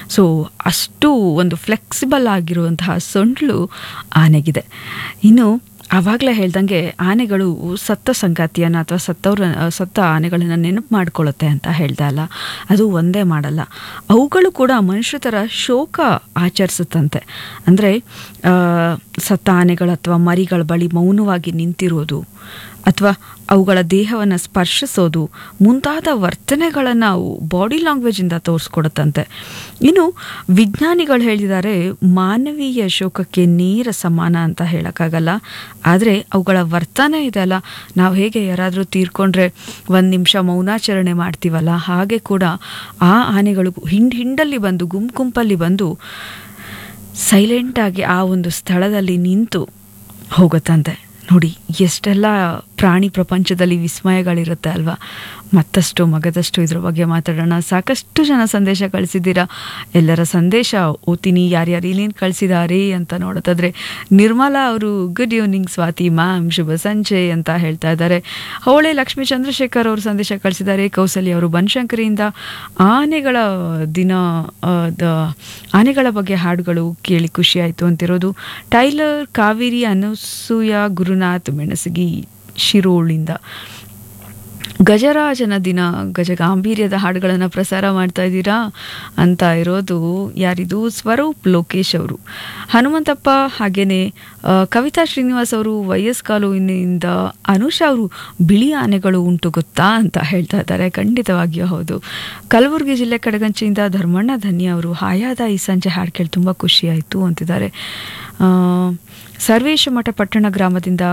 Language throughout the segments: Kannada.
ಸೊ ಅಷ್ಟು ಒಂದು ಫ್ಲೆಕ್ಸಿಬಲ್ ಆಗಿರುವಂತಹ ಸೊಂಡ್ಲು ಆನೆಗಿದೆ ಇನ್ನು ಆವಾಗಲೇ ಹೇಳ್ದಂಗೆ ಆನೆಗಳು ಸತ್ತ ಸಂಗಾತಿಯನ್ನು ಅಥವಾ ಸತ್ತವ್ರ ಸತ್ತ ಆನೆಗಳನ್ನು ನೆನಪು ಮಾಡ್ಕೊಳ್ಳುತ್ತೆ ಅಂತ ಹೇಳ್ದೆ ಅಲ್ಲ ಅದು ಒಂದೇ ಮಾಡಲ್ಲ ಅವುಗಳು ಕೂಡ ಮನುಷ್ಯ ಥರ ಶೋಕ ಆಚರಿಸುತ್ತಂತೆ ಅಂದರೆ ಸತ್ತ ಆನೆಗಳು ಅಥವಾ ಮರಿಗಳ ಬಳಿ ಮೌನವಾಗಿ ನಿಂತಿರೋದು ಅಥವಾ ಅವುಗಳ ದೇಹವನ್ನು ಸ್ಪರ್ಶಿಸೋದು ಮುಂತಾದ ವರ್ತನೆಗಳನ್ನು ಅವು ಬಾಡಿ ಲ್ಯಾಂಗ್ವೇಜಿಂದ ತೋರಿಸ್ಕೊಡುತ್ತಂತೆ ಇನ್ನು ವಿಜ್ಞಾನಿಗಳು ಹೇಳಿದ್ದಾರೆ ಮಾನವೀಯ ಶೋಕಕ್ಕೆ ನೇರ ಸಮಾನ ಅಂತ ಹೇಳೋಕ್ಕಾಗಲ್ಲ ಆದರೆ ಅವುಗಳ ವರ್ತನೆ ಇದೆಯಲ್ಲ ನಾವು ಹೇಗೆ ಯಾರಾದರೂ ತೀರ್ಕೊಂಡ್ರೆ ಒಂದು ನಿಮಿಷ ಮೌನಾಚರಣೆ ಮಾಡ್ತೀವಲ್ಲ ಹಾಗೆ ಕೂಡ ಆ ಆನೆಗಳು ಹಿಂಡ್ ಹಿಂಡಲ್ಲಿ ಬಂದು ಗುಂಪು ಗುಂಪಲ್ಲಿ ಬಂದು ಸೈಲೆಂಟಾಗಿ ಆ ಒಂದು ಸ್ಥಳದಲ್ಲಿ ನಿಂತು ಹೋಗುತ್ತಂತೆ ನೋಡಿ ಎಷ್ಟೆಲ್ಲ ಪ್ರಾಣಿ ಪ್ರಪಂಚದಲ್ಲಿ ವಿಸ್ಮಯಗಳಿರುತ್ತೆ ಅಲ್ವಾ ಮತ್ತಷ್ಟು ಮಗದಷ್ಟು ಇದ್ರ ಬಗ್ಗೆ ಮಾತಾಡೋಣ ಸಾಕಷ್ಟು ಜನ ಸಂದೇಶ ಕಳಿಸಿದ್ದೀರಾ ಎಲ್ಲರ ಸಂದೇಶ ಓದ್ತೀನಿ ಯಾರ್ಯಾರು ಏನೇನು ಕಳಿಸಿದ್ದಾರೆ ಅಂತ ನೋಡೋದಾದ್ರೆ ನಿರ್ಮಲಾ ಅವರು ಗುಡ್ ಈವ್ನಿಂಗ್ ಸ್ವಾತಿ ಮ್ಯಾಮ್ ಶುಭ ಸಂಜೆ ಅಂತ ಹೇಳ್ತಾ ಇದ್ದಾರೆ ಅವಳೆ ಲಕ್ಷ್ಮೀ ಚಂದ್ರಶೇಖರ್ ಅವರು ಸಂದೇಶ ಕಳಿಸಿದ್ದಾರೆ ಕೌಸಲ್ಯ ಅವರು ಬನಶಂಕರಿಯಿಂದ ಆನೆಗಳ ದಿನ ದ ಆನೆಗಳ ಬಗ್ಗೆ ಹಾಡುಗಳು ಕೇಳಿ ಖುಷಿ ಆಯಿತು ಅಂತಿರೋದು ಟೈಲರ್ ಕಾವೇರಿ ಅನಸೂಯ ಗುರುನಾಥ್ ಮೆಣಸಗಿ ಶಿರೋಳಿಂದ ಗಜರಾಜನ ದಿನ ಗಜ ಗಾಂಭೀರ್ಯದ ಹಾಡುಗಳನ್ನು ಪ್ರಸಾರ ಮಾಡ್ತಾ ಇದ್ದೀರಾ ಅಂತ ಇರೋದು ಯಾರಿದು ಸ್ವರೂಪ್ ಲೋಕೇಶ್ ಅವರು ಹನುಮಂತಪ್ಪ ಹಾಗೇನೆ ಕವಿತಾ ಶ್ರೀನಿವಾಸ್ ಅವರು ವೈಎಸ್ ಕಾಲೋನಿಯಿಂದ ಅನುಷಾ ಅವರು ಬಿಳಿ ಆನೆಗಳು ಉಂಟು ಗೊತ್ತಾ ಅಂತ ಹೇಳ್ತಾ ಇದ್ದಾರೆ ಖಂಡಿತವಾಗಿಯೂ ಹೌದು ಕಲಬುರಗಿ ಜಿಲ್ಲೆ ಕಡಗಂಚಿಯಿಂದ ಧರ್ಮಣ್ಣ ಧನ್ಯ ಅವರು ಹಾಯಾದ ಈ ಸಂಜೆ ಹಾಡು ಕೇಳಿ ತುಂಬ ಖುಷಿಯಾಯಿತು ಅಂತಿದ್ದಾರೆ ಸರ್ವೇಶ ಮಠ ಪಟ್ಟಣ ಗ್ರಾಮದಿಂದ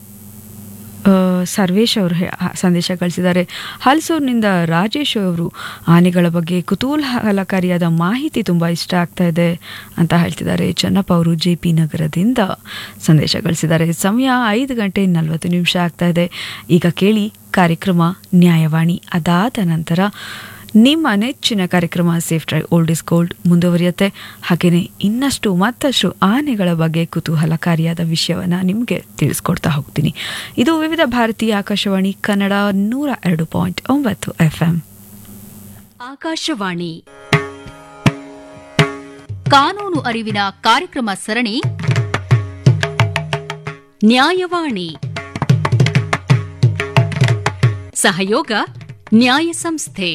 ಸರ್ವೇಶ್ ಅವರು ಸಂದೇಶ ಕಳಿಸಿದ್ದಾರೆ ಹಲ್ಸೂರಿನಿಂದ ರಾಜೇಶ್ ಅವರು ಆನೆಗಳ ಬಗ್ಗೆ ಕುತೂಹಲಕಾರಿಯಾದ ಮಾಹಿತಿ ತುಂಬ ಇಷ್ಟ ಆಗ್ತಾ ಇದೆ ಅಂತ ಹೇಳ್ತಿದ್ದಾರೆ ಚೆನ್ನಪ್ಪ ಅವರು ಜೆ ಪಿ ನಗರದಿಂದ ಸಂದೇಶ ಕಳಿಸಿದ್ದಾರೆ ಸಮಯ ಐದು ಗಂಟೆ ನಲವತ್ತು ನಿಮಿಷ ಆಗ್ತಾ ಇದೆ ಈಗ ಕೇಳಿ ಕಾರ್ಯಕ್ರಮ ನ್ಯಾಯವಾಣಿ ಅದಾದ ನಂತರ ನಿಮ್ಮ ನೆಚ್ಚಿನ ಕಾರ್ಯಕ್ರಮ safe drive old is gold ಮುಂದುವರಿಯುತ್ತೆ ಹಾಗೆಯೇ ಇನ್ನಷ್ಟು ಮತ್ತಷ್ಟು ಆನೆಗಳ ಬಗ್ಗೆ ಕುತೂಹಲಕಾರಿಯಾದ ವಿಷಯವನ್ನು ನಿಮಗೆ ತಿಳಿಸ್ಕೊಡ್ತಾ ಹೋಗ್ತೀನಿ ಇದು ವಿವಿಧ ಭಾರತೀಯ ಆಕಾಶವಾಣಿ ಕನ್ನಡ ನೂರ ಎರಡು ಪಾಯಿಂಟ್ ಒಂಬತ್ತು ಎಫ್ ಎಂ ಆಕಾಶವಾಣಿ ಕಾನೂನು ಅರಿವಿನ ಕಾರ್ಯಕ್ರಮ ಸರಣಿ ನ್ಯಾಯವಾಣಿ ಸಹಯೋಗ ನ್ಯಾಯ ಸಂಸ್ಥೆ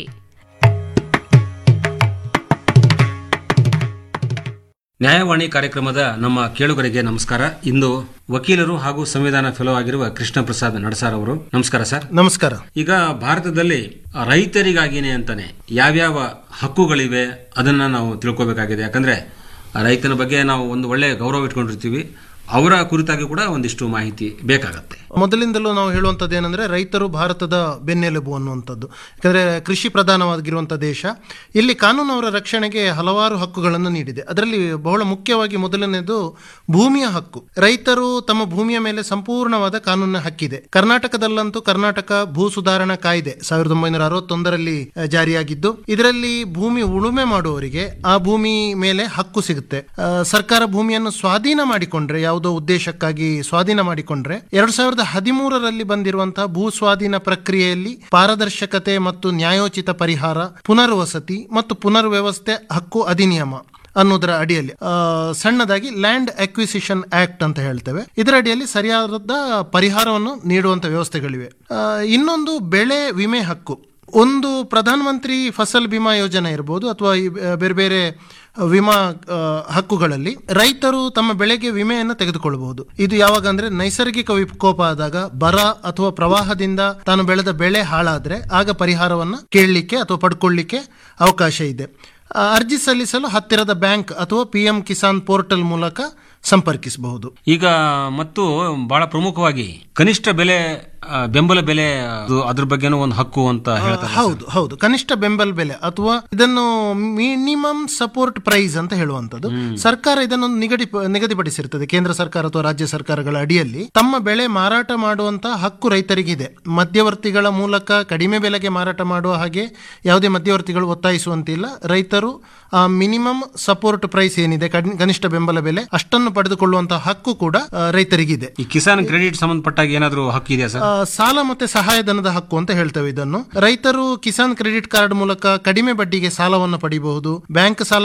ನ್ಯಾಯವಾಣಿ ಕಾರ್ಯಕ್ರಮದ ನಮ್ಮ ಕೇಳುಗರಿಗೆ ನಮಸ್ಕಾರ ಇಂದು ವಕೀಲರು ಹಾಗೂ ಸಂವಿಧಾನ ಫೆಲೋ ಆಗಿರುವ ಕೃಷ್ಣ ಪ್ರಸಾದ್ ನಡಸಾರ್ ಅವರು ನಮಸ್ಕಾರ ಸರ್ ನಮಸ್ಕಾರ ಈಗ ಭಾರತದಲ್ಲಿ ರೈತರಿಗಾಗಿನೇ ಅಂತಾನೆ ಯಾವ್ಯಾವ ಹಕ್ಕುಗಳಿವೆ ಅದನ್ನ ನಾವು ತಿಳ್ಕೋಬೇಕಾಗಿದೆ ಯಾಕಂದ್ರೆ ರೈತನ ಬಗ್ಗೆ ನಾವು ಒಂದು ಒಳ್ಳೆ ಗೌರವ ಇಟ್ಕೊಂಡಿರ್ತೀವಿ ಅವರ ಕುರಿತಾಗಿ ಕೂಡ ಒಂದಿಷ್ಟು ಮಾಹಿತಿ ಬೇಕಾಗತ್ತೆ ಮೊದಲಿಂದಲೂ ನಾವು ಹೇಳುವಂಥದ್ದು ಏನಂದ್ರೆ ರೈತರು ಭಾರತದ ಬೆನ್ನೆಲುಬು ಅನ್ನುವಂಥದ್ದು ಯಾಕಂದ್ರೆ ಕೃಷಿ ಪ್ರಧಾನವಾಗಿರುವಂಥ ದೇಶ ಇಲ್ಲಿ ಕಾನೂನು ಅವರ ರಕ್ಷಣೆಗೆ ಹಲವಾರು ಹಕ್ಕುಗಳನ್ನು ನೀಡಿದೆ ಅದರಲ್ಲಿ ಬಹಳ ಮುಖ್ಯವಾಗಿ ಮೊದಲನೇದು ಭೂಮಿಯ ಹಕ್ಕು ರೈತರು ತಮ್ಮ ಭೂಮಿಯ ಮೇಲೆ ಸಂಪೂರ್ಣವಾದ ಕಾನೂನಿನ ಹಕ್ಕಿದೆ ಕರ್ನಾಟಕದಲ್ಲಂತೂ ಕರ್ನಾಟಕ ಭೂ ಸುಧಾರಣಾ ಕಾಯ್ದೆ ಸಾವಿರದ ಒಂಬೈನೂರ ಅರವತ್ತೊಂದರಲ್ಲಿ ಜಾರಿಯಾಗಿದ್ದು ಇದರಲ್ಲಿ ಭೂಮಿ ಉಳುಮೆ ಮಾಡುವವರಿಗೆ ಆ ಭೂಮಿ ಮೇಲೆ ಹಕ್ಕು ಸಿಗುತ್ತೆ ಸರ್ಕಾರ ಭೂಮಿಯನ್ನು ಸ್ವಾಧೀನ ಮಾಡಿಕೊಂಡ್ರೆ ಯಾವುದೋ ಉದ್ದೇಶಕ್ಕಾಗಿ ಸ್ವಾಧೀನ ಮಾಡಿಕೊಂಡ್ರೆ ಎರಡ್ ಸಾವಿರದ ಹದಿಮೂರರಲ್ಲಿ ಬಂದಿರುವಂತಹ ಭೂ ಸ್ವಾಧೀನ ಪ್ರಕ್ರಿಯೆಯಲ್ಲಿ ಪಾರದರ್ಶಕತೆ ಮತ್ತು ನ್ಯಾಯೋಚಿತ ಪರಿಹಾರ ಪುನರ್ವಸತಿ ಮತ್ತು ಪುನರ್ವ್ಯವಸ್ಥೆ ಹಕ್ಕು ಅಧಿನಿಯಮ ಅನ್ನೋದರ ಅಡಿಯಲ್ಲಿ ಸಣ್ಣದಾಗಿ ಲ್ಯಾಂಡ್ ಅಕ್ವಿಸಿಷನ್ ಆಕ್ಟ್ ಅಂತ ಹೇಳ್ತೇವೆ ಇದರ ಅಡಿಯಲ್ಲಿ ಸರಿಯಾದ ಪರಿಹಾರವನ್ನು ನೀಡುವಂತ ವ್ಯವಸ್ಥೆಗಳಿವೆ ಇನ್ನೊಂದು ಬೆಳೆ ವಿಮೆ ಹಕ್ಕು ಒಂದು ಪ್ರಧಾನಮಂತ್ರಿ ಫಸಲ್ ಬಿಮಾ ಯೋಜನೆ ಇರ್ಬೋದು ಅಥವಾ ಬೇರೆ ಬೇರೆ ವಿಮಾ ಹಕ್ಕುಗಳಲ್ಲಿ ರೈತರು ತಮ್ಮ ಬೆಳೆಗೆ ವಿಮೆಯನ್ನು ತೆಗೆದುಕೊಳ್ಳಬಹುದು ಇದು ಯಾವಾಗ ಅಂದ್ರೆ ನೈಸರ್ಗಿಕ ವಿಕೋಪ ಆದಾಗ ಬರ ಅಥವಾ ಪ್ರವಾಹದಿಂದ ತಾನು ಬೆಳೆದ ಬೆಳೆ ಹಾಳಾದ್ರೆ ಆಗ ಪರಿಹಾರವನ್ನು ಕೇಳಲಿಕ್ಕೆ ಅಥವಾ ಪಡ್ಕೊಳ್ಳಿಕ್ಕೆ ಅವಕಾಶ ಇದೆ ಅರ್ಜಿ ಸಲ್ಲಿಸಲು ಹತ್ತಿರದ ಬ್ಯಾಂಕ್ ಅಥವಾ ಪಿ ಎಂ ಕಿಸಾನ್ ಪೋರ್ಟಲ್ ಮೂಲಕ ಸಂಪರ್ಕಿಸಬಹುದು ಈಗ ಮತ್ತು ಬಹಳ ಪ್ರಮುಖವಾಗಿ ಕನಿಷ್ಠ ಬೆಲೆ ಬೆಂಬಲ ಬೆಲೆ ಅದ್ರ ಬಗ್ಗೆನೂ ಒಂದು ಹಕ್ಕು ಅಂತ ಹೇಳ್ತಾರೆ ಹೌದು ಹೌದು ಕನಿಷ್ಠ ಬೆಂಬಲ ಬೆಲೆ ಅಥವಾ ಇದನ್ನು ಮಿನಿಮಮ್ ಸಪೋರ್ಟ್ ಪ್ರೈಸ್ ಅಂತ ಹೇಳುವಂತದ್ದು ಸರ್ಕಾರ ಇದನ್ನು ನಿಗದಿ ನಿಗದಿಪಡಿಸಿರ್ತದೆ ಕೇಂದ್ರ ಸರ್ಕಾರ ಅಥವಾ ರಾಜ್ಯ ಸರ್ಕಾರಗಳ ಅಡಿಯಲ್ಲಿ ತಮ್ಮ ಬೆಳೆ ಮಾರಾಟ ಮಾಡುವಂತ ಹಕ್ಕು ರೈತರಿಗಿದೆ ಮಧ್ಯವರ್ತಿಗಳ ಮೂಲಕ ಕಡಿಮೆ ಬೆಲೆಗೆ ಮಾರಾಟ ಮಾಡುವ ಹಾಗೆ ಯಾವುದೇ ಮಧ್ಯವರ್ತಿಗಳು ಒತ್ತಾಯಿಸುವಂತಿಲ್ಲ ರೈತರು ಆ ಮಿನಿಮಮ್ ಸಪೋರ್ಟ್ ಪ್ರೈಸ್ ಏನಿದೆ ಕನಿಷ್ಠ ಬೆಂಬಲ ಬೆಲೆ ಅಷ್ಟನ್ನು ಪಡೆದುಕೊಳ್ಳುವಂತಹ ಹಕ್ಕು ಕೂಡ ರೈತರಿಗಿದೆ ಈ ಕಿಸಾನ್ ಕ್ರೆಡಿಟ್ ಸಂಬಂಧಪಟ್ಟಾಗ ಏನಾದರೂ ಹಕ್ಕು ಇದೆಯಾ ಸರ್ ಸಾಲ ಮತ್ತೆ ಸಹಾಯಧನದ ಹಕ್ಕು ಅಂತ ಹೇಳ್ತೇವೆ ಇದನ್ನು ರೈತರು ಕಿಸಾನ್ ಕ್ರೆಡಿಟ್ ಕಾರ್ಡ್ ಮೂಲಕ ಕಡಿಮೆ ಬಡ್ಡಿಗೆ ಸಾಲವನ್ನು ಪಡಿಬಹುದು ಬ್ಯಾಂಕ್ ಸಾಲ